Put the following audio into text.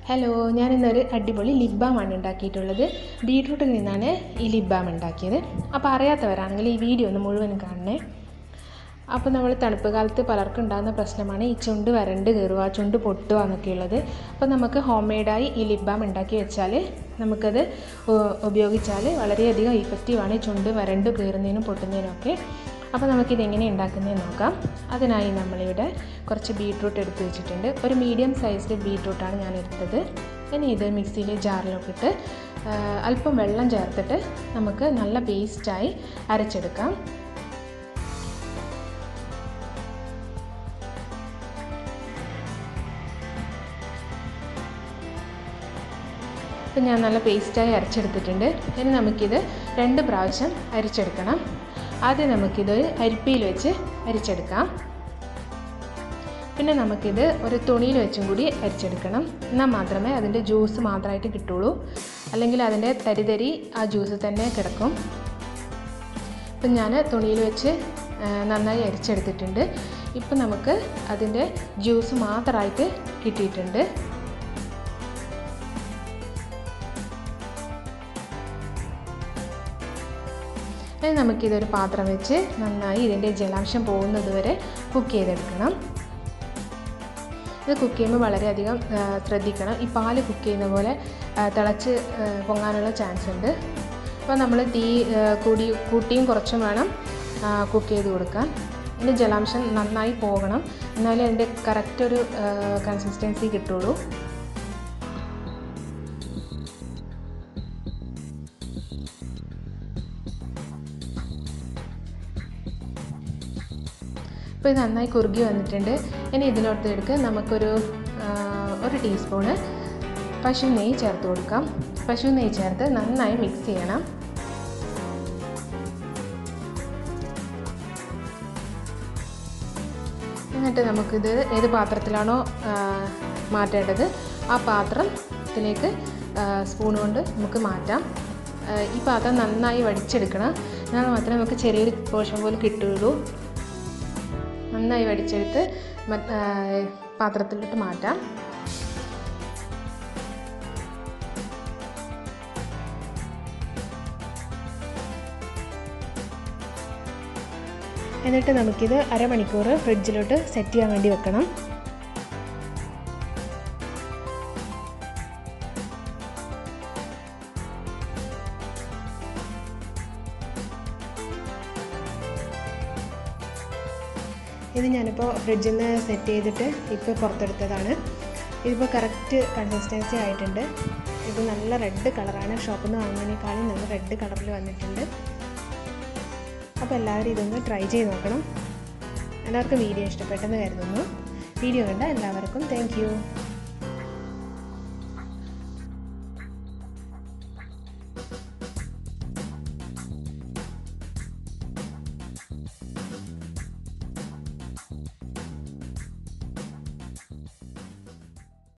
hello ഞാനിന്നൊരു അടിപൊളി lip ബാമാണ് ഉണ്ടാക്കിയിട്ടുള്ളത് ബീട്രൂട്ടിൽ നിന്നാണ് ഈ ലിപ് ബാം ഉണ്ടാക്കിയത് അപ്പോൾ അറിയാത്തവരാണെങ്കിൽ ഈ വീഡിയോ ഒന്ന് മുഴുവനും കാണണേ അപ്പോൾ നമ്മൾ തണുപ്പ് കാലത്ത് പലർക്കും ഉണ്ടാകുന്ന പ്രശ്നമാണ് ഈ ചുണ്ട് വരണ്ട് കയറുക ചുണ്ട് പൊട്ടുക എന്നൊക്കെ ഉള്ളത് അപ്പോൾ നമുക്ക് ഹോം മെയ്ഡായി ഈ ലിപ് ബാം ഉണ്ടാക്കി വെച്ചാൽ നമുക്കത് ഉ- ഉപയോഗിച്ചാൽ വളരെയധികം ഇഫക്റ്റീവാണ് ഈ ചുണ്ട് വരണ്ട് കയറുന്നതിനും പൊട്ടുന്നതിനും ഒക്കെ അപ്പോൾ നമുക്കിത് എങ്ങനെ ഉണ്ടാക്കുന്നതെന്ന് നോക്കാം അതിനായി നമ്മളിവിടെ കുറച്ച് ബീട്രൂട്ട് എടുത്ത് വെച്ചിട്ടുണ്ട് ഒരു മീഡിയം സൈസിൽ ബീട്രൂട്ടാണ് ഞാൻ എടുത്തത് ഇനി ഇത് മിക്സിയിൽ ജാറിലൊക്കെ ഇട്ട് ആ, അല്പം വെള്ളം ചേർത്തിട്ട് നമുക്ക് നല്ല പേസ്റ്റായി അരച്ചെടുക്കാം ഇപ്പം ഞാൻ നല്ല പേസ്റ്റായി അരച്ചെടുത്തിട്ടുണ്ട് ഇനി നമുക്കിത് രണ്ട് പ്രാവശ്യം അരിച്ചെടുക്കണം ആദ്യം നമുക്കിത് അരിപ്പിയിൽ വെച്ച് അരിച്ചെടുക്കാം പിന്നെ നമുക്കിത് ഒരു തുണിയിൽ വെച്ചും കൂടി അരിച്ചെടുക്കണം എന്നാൽ മാത്രമേ അതിൻ്റെ ജ്യൂസ് മാത്രമായിട്ട് കിട്ടുള്ളൂ അല്ലെങ്കിൽ അതിൻ്റെ തരിതരി ആ ജ്യൂസ് തന്നെ കിടക്കും ഇപ്പം ഞാൻ തുണിയിൽ വെച്ച് ആ, നന്നായി അരിച്ചെടുത്തിട്ടുണ്ട് ഇപ്പം നമുക്ക് അതിൻ്റെ ജ്യൂസ് മാത്രമായിട്ട് കിട്ടിയിട്ടുണ്ട് ഇനി നമുക്കിതൊരു പാത്രം വെച്ച് നന്നായി ഇതിൻ്റെ ജലാംശം പോകുന്നത് വരെ കുക്ക് ചെയ്തെടുക്കണം ഇത് കുക്ക് ചെയ്യുമ്പോൾ വളരെയധികം ആ, ശ്രദ്ധിക്കണം ഈ പാല് കുക്ക് ചെയ്യുന്ന പോലെ ആ, തിളച്ച് ആ, പൊങ്ങാനുള്ള ചാൻസ് ഉണ്ട് അപ്പോൾ നമ്മൾ തീ ആ, കൂടി കൂട്ടിയും കുറച്ചും വേണം കുക്ക് ചെയ്ത് കൊടുക്കാൻ ഇതിൻ്റെ ജലാംശം നന്നായി പോകണം എന്നാലേ അതിൻ്റെ കറക്റ്റ് ഒരു കൺസിസ്റ്റൻസി കിട്ടുള്ളൂ ഇപ്പോൾ ഇത് നന്നായി കുറുകി വന്നിട്ടുണ്ട് ഇനി ഇതിനോടത്തേക്ക് നമുക്കൊരു ആ, ഒരു ടീസ്പൂണ് പശു നെയ്യ് ചേർത്ത് കൊടുക്കാം പശു നെയ്യ് ചേർത്ത് നന്നായി മിക്സ് ചെയ്യണം എന്നിട്ട് നമുക്കിത് ഏത് പാത്രത്തിലാണോ ആ, മാറ്റേണ്ടത് ആ പാത്രത്തിലേക്ക് സ്പൂൺ കൊണ്ട് നമുക്ക് മാറ്റാം ആ, ഈ പാത്രം നന്നായി വടിച്ചെടുക്കണം എന്നാൽ മാത്രമേ നമുക്ക് ചെറിയൊരു പോഷൻ പോലെ കിട്ടുകയുള്ളൂ നന്നായി വടിച്ചെടുത്ത് മറ്റ് ആ, പാത്രത്തിലിട്ട് മാറ്റാം എന്നിട്ട് നമുക്കിത് അരമണിക്കൂർ ഫ്രിഡ്ജിലോട്ട് സെറ്റ് ചെയ്യാൻ വേണ്ടി വെക്കണം ഇത് ഞാനിപ്പോൾ ഫ്രിഡ്ജിൽ നിന്ന് സെറ്റ് ചെയ്തിട്ട് ഇപ്പോൾ പുറത്തെടുത്തതാണ് ഇതിപ്പോൾ കറക്റ്റ് കൺസിസ്റ്റൻസി ആയിട്ടുണ്ട് ഇത് നല്ല റെഡ് കളറാണ് ഷോപ്പിൽ നിന്ന് വാങ്ങുന്നതിനേക്കാളും നല്ല റെഡ് കളറിൽ വന്നിട്ടുണ്ട് അപ്പോൾ എല്ലാവരും ഇതൊന്ന് ട്രൈ ചെയ്ത് നോക്കണം എല്ലാവർക്കും വീഡിയോ ഇഷ്ടപ്പെട്ടെന്ന് കരുതുന്നു വീഡിയോ കണ്ട എല്ലാവർക്കും താങ്ക്